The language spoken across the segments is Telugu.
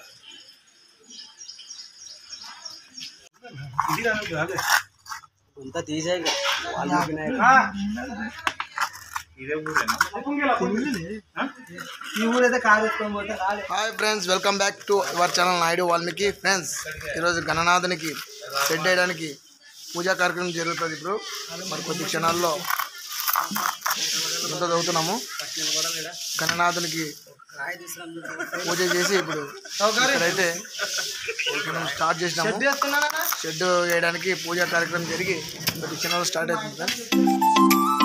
అంతా తీసే వాల్మీకి నాయక్ ఈ ఊరైతే కారు ఎత్తుకొని పోతే రాలే hi friends welcome back to our channel Naidu Valmiki friends ఈరోజు గణనాథునికి సెట్ చేయడానికి పూజా కార్యక్రమం జరుగుతుంది ఇప్పుడు మరి కొద్ది క్షణాల్లో ఇంత చదువుతున్నాము గణనాథునికి పూజ చేసి ఇప్పుడు ఇక్కడైతే మనం స్టార్ట్ చేసినాము షెడ్ వేయడానికి పూజా కార్యక్రమం జరిగి కొద్ది క్షణాల్లో స్టార్ట్ అవుతుంది ఫ్రెండ్స్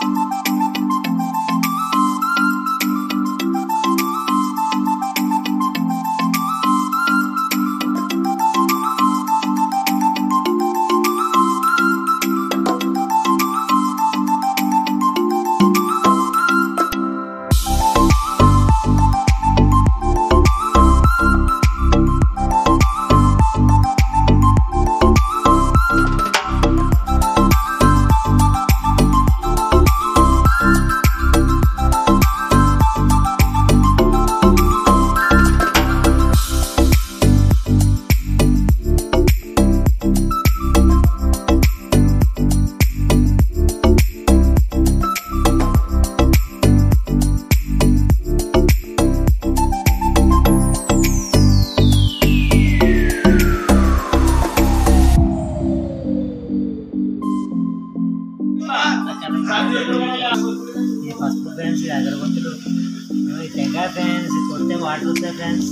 ఈ పసుపు ఫ్రెండ్స్ అగరబత్తులు ఈ టెంకాయ ఫ్రెండ్స్ కొడితే వాటర్ వస్తాయి ఫ్రెండ్స్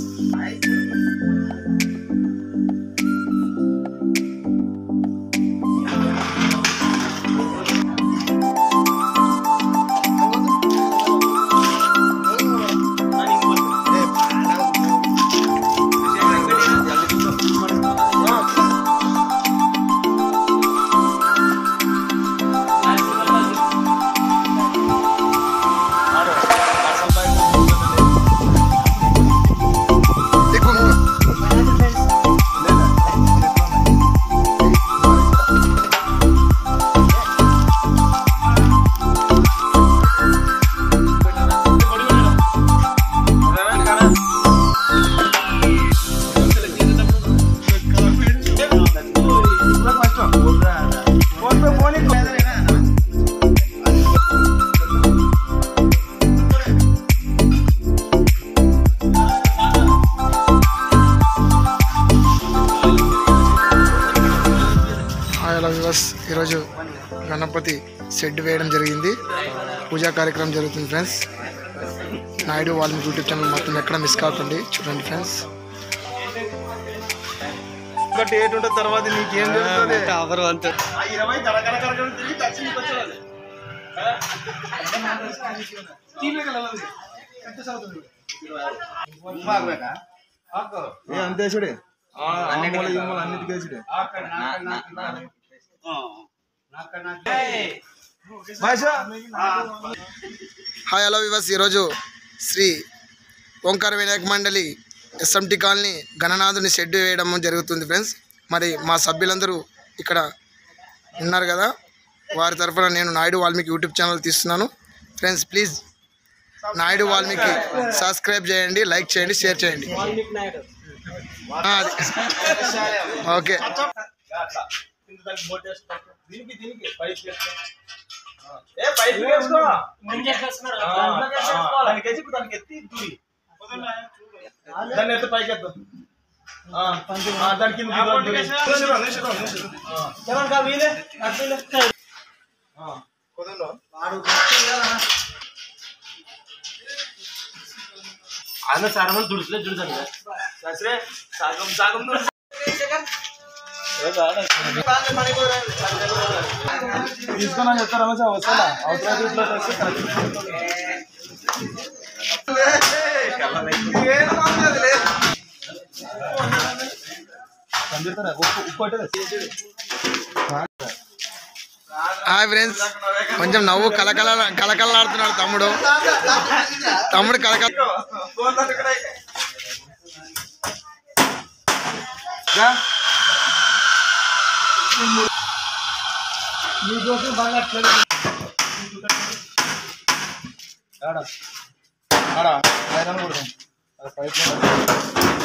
హాయ్ హలో వివస్ ఈరోజు గణపతి షెడ్ వేయడం జరిగింది పూజా కార్యక్రమం జరుగుతుంది friends Naidu Valmiki YouTube channel మొత్తం ఎక్కడ మిస్ కాకండి చూడండి ఫ్రెండ్స్ ఒకటి ఏటు ఉంటుంది తర్వాత నీకేం జరుగుతుంది అవరు అంతే ఆ ఇరవై కరకర కరకర తిరిగి టచ్ నీకు వచ్చేవాళ్ళు ఏ అంతే చూడే అన్నిటికీ చూడే హాయ్ హలో వివస్ ఈరోజు శ్రీ ఓంకార వినాయక మండలి ఎస్ఎంటి కాలనీ గణనాథుని షెడ్ వేయడం జరుగుతుంది ఫ్రెండ్స్ మరి మా సభ్యులందరూ ఇక్కడ ఉన్నారు కదా వారి తరఫున నేను నాయుడు వాల్మీకి యూట్యూబ్ ఛానల్ తీస్తున్నాను friends please Naidu Valmiki subscribe చేయండి లైక్ చేయండి షేర్ చేయండి వాల్మీకి నాయుడు ఆ, అది. ఓకే దీనికి దీనికి పైప్ వేసుకో ఏ పైప్ వేసుకో దానికి ఎత్తి దానికి ఎత్తి దూరి దాన్ని ఎత్తి పైకి ఎత్తు ఆ, ఆ, దాని కింద దూరి. నిషేధం, నిషేధం, నిషేధం. ఆ. ఆ, కుదరదు. ఆయన సరమని దుడుసులే దుడుసాను సరే సగం సగం దుడుసు. తీసుకున్నా చెప్తారా వస్తా అవసరం ఇట్లా తెస్తే పంపిస్తారా ఉప్పు ఉప్పు అంటే హాయ్ ఫ్రెండ్స్ కొంచెం నవ్వు కలకల కలకలలాడుతున్నాడు తమ్ముడు తమ్ముడు కలకల ఆడ ఆడ ఐరన్ కొడదాం పైప్